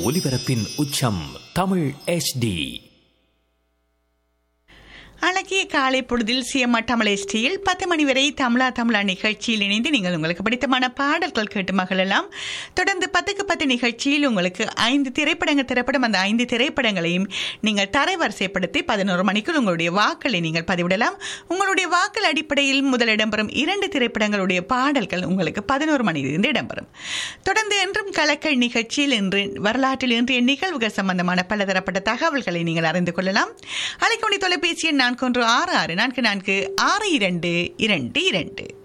ஒலிபரப்பின் உச்சம் தமிழ் HD அழகிய காலை பொழுதில் சிஎம்ஆ தமிழ் எஸ்டியில் பத்து மணி வரை தமிழா தமிழா நிகழ்ச்சியில் இணைந்து நீங்கள் உங்களுக்கு பிடித்தமான பாடல்கள் கேட்டு மகளெல்லாம் தொடர்ந்து பத்துக்கு பத்து நிகழ்ச்சியில் உங்களுக்கு ஐந்து திரைப்படங்கள் திரைப்படம் அந்த ஐந்து திரைப்படங்களையும் நீங்கள் தரைவரிசைப்படுத்தி பதினோரு மணிக்குள் உங்களுடைய வாக்களை நீங்கள் பதிவிடலாம் உங்களுடைய வாக்கள் அடிப்படையில் முதல் இடம்பெறும் இரண்டு திரைப்படங்களுடைய பாடல்கள் உங்களுக்கு பதினோரு மணியிலிருந்து இடம்பெறும் தொடர்ந்து என்றும் கலக்கல் நிகழ்ச்சியில் இன்று வரலாற்றில் இன்றைய நிகழ்வுகள் சம்பந்தமான பலதரப்பட்ட தகவல்களை நீங்கள் அறிந்து கொள்ளலாம் அலைக்கொண்டி தொலைபேசி எண் நான்கு ஒன்று ஆறு ஆறு நான்கு நான்கு ஆறு இரண்டு இரண்டு இரண்டு